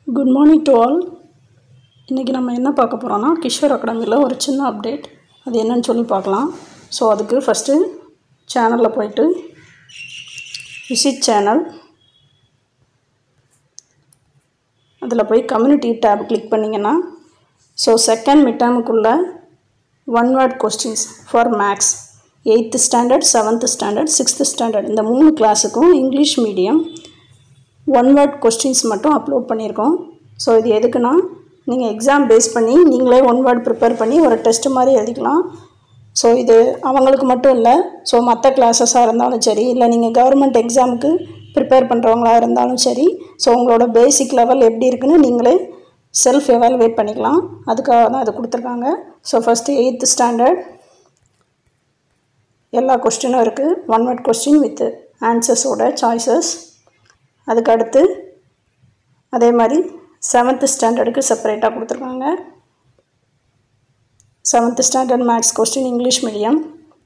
good morning to all இன்றைக்கி நம்ம என்ன பார்க்க போகிறோன்னா கிஷோர் அகாடமியில் ஒரு சின்ன அப்டேட் அது என்னன்னு சொல்லி பார்க்கலாம் ஸோ அதுக்கு ஃபஸ்ட்டு சேனலில் போயிட்டு விசிட் சேனல் அதில் போய் கம்யூனிட்டி டேப் கிளிக் பண்ணிங்கன்னா ஸோ செகண்ட் மிட்டர்முக்குள்ள one word questions for maths eighth standard seventh standard sixth standard இந்த மூணு கிளாஸுக்கும் English medium one word questions மட்டும் அப்லோட் பண்ணியிருக்கோம் ஸோ இது எதுக்குன்னா நீங்கள் எக்ஸாம் பேஸ் பண்ணி நீங்களே ஒன் வேர்ட் ப்ரிப்பேர் பண்ணி ஒரு டெஸ்ட் மாதிரி எழுதிக்கலாம் ஸோ இது அவங்களுக்கு மட்டும் இல்லை ஸோ மற்ற கிளாஸஸாக இருந்தாலும் சரி இல்லை நீங்கள் கவர்மெண்ட் எக்ஸாமுக்கு ப்ரிப்பேர் பண்ணுறவங்களா இருந்தாலும் சரி ஸோ உங்களோட பேசிக் லெவல் எப்படி இருக்குன்னு நீங்களே செல்ஃப் எவாலுவேட் பண்ணிக்கலாம் அதுக்காக தான் இது கொடுத்துருக்காங்க ஸோ ஃபஸ்ட்டு எயித்து ஸ்டாண்டர்ட் எல்லா கொஸ்டினும் இருக்குது ஒன் வேர்ட் கொஸ்டின் வித் ஆன்சர்ஸோட சாய்ஸஸ் அதுக்கு அடுத்து அதே மாதிரி செவன்த்து ஸ்டாண்டர்டுக்கு செப்பரேட்டாக கொடுத்துருக்காங்க seventh standard maths question English medium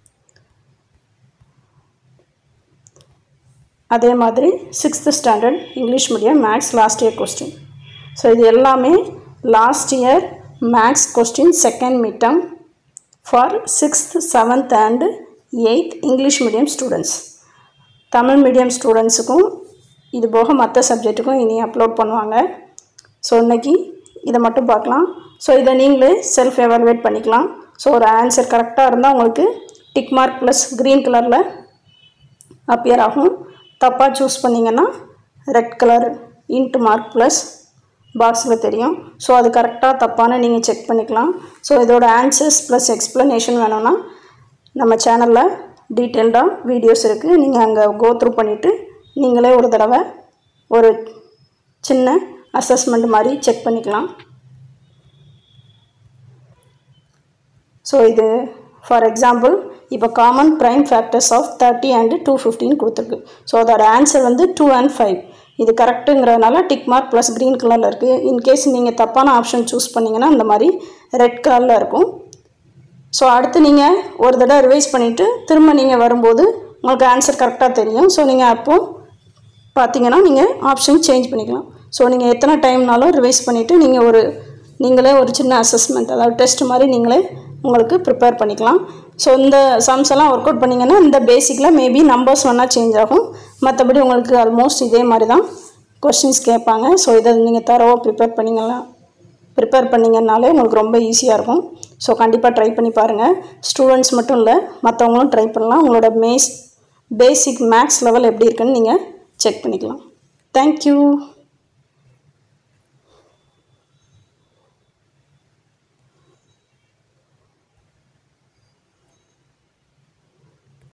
அதே மாதிரி sixth standard English medium maths last year question so இது எல்லாமே last year maths question second midterm for sixth seventh and eighth English medium students Tamil medium ஸ்டூடெண்ட்ஸுக்கும் இது போக மற்ற சப்ஜெக்ட்டுக்கும் இனி அப்லோட் பண்ணுவாங்க ஸோ இன்றைக்கி இதை மட்டும் பார்க்கலாம் ஸோ இதை நீங்களே செல்ஃப் எவாலுவேட் பண்ணிக்கலாம் ஸோ ஒரு ஆன்சர் கரெக்டாக இருந்தால் உங்களுக்கு tick mark plus green colour appear ஆகும் தப்பாக சூஸ் பண்ணிங்கன்னா ரெட் கலர் இன்ட் மார்க் ப்ளஸ் பாக்ஸில் தெரியும் ஸோ அது கரெக்டாக தப்பான நீங்கள் செக் பண்ணிக்கலாம் ஸோ இதோட ஆன்சர்ஸ் ப்ளஸ் எக்ஸ்ப்ளனேஷன் வேணும்னா நம்ம சேனலில் டீட்டெயில்டாக வீடியோஸ் இருக்குது நீங்கள் அங்கே கோ த்ரூ பண்ணிவிட்டு நீங்களே ஒரு தடவை ஒரு சின்ன அசஸ்மெண்ட் மாதிரி செக் பண்ணிக்கலாம் ஸோ இது ஃபார் எக்ஸாம்பிள் இப்போ common prime factors of thirty and two fifteen கொடுத்துருக்கு ஸோ அதோட ஆன்சர் வந்து டூ அண்ட் ஃபைவ் இது கரெக்டுங்கிறதுனால டிக் மார்க் ப்ளஸ் க்ரீன் கலரில் இருக்குது இன்கேஸ் நீங்கள் தப்பான ஆப்ஷன் சூஸ் பண்ணிங்கன்னா இந்த மாதிரி ரெட் கலரில் இருக்கும் ஸோ அடுத்து நீங்கள் ஒரு தடவை ரிவைஸ் பண்ணிவிட்டு திரும்ப நீங்கள் வரும்போது உங்களுக்கு ஆன்சர் கரெக்டாக தெரியும் ஸோ நீங்கள் அப்போது பார்த்தீங்கன்னா நீங்கள் ஆப்ஷன் சேஞ்ச் பண்ணிக்கலாம் ஸோ நீங்கள் எத்தனை டைம்னாலும் ரிவைஸ் பண்ணிவிட்டு நீங்கள் ஒரு நீங்களே ஒரு சின்ன அசஸ்மெண்ட் அதாவது டெஸ்ட் மாதிரி நீங்களே உங்களுக்கு ப்ரிப்பேர் பண்ணிக்கலாம் ஸோ இந்த சம்ஸ் எல்லாம் ஒர்க் அவுட் பண்ணிங்கன்னா இந்த பேசிக்கில் மேபி நம்பர்ஸ் வேணால் சேஞ்ச் ஆகும் மற்றபடி உங்களுக்கு ஆல்மோஸ்ட் இதே மாதிரி தான் கொஸ்டின்ஸ் கேட்பாங்க ஸோ இதை நீங்கள் தரவாக ப்ரிப்பேர் பண்ணிங்களா ப்ரிப்பேர் பண்ணிங்கனாலே உங்களுக்கு ரொம்ப ஈஸியாக இருக்கும் ஸோ கண்டிப்பாக ட்ரை பண்ணி பாருங்கள் ஸ்டூடெண்ட்ஸ் மட்டும் இல்லை மற்றவங்களும் ட்ரை பண்ணலாம் உங்களோட மேஸ் பேசிக் மேக்ஸ் லெவல் எப்படி இருக்குன்னு நீங்கள் செக் பண்ணிக்கலாம் தேங்க்யூ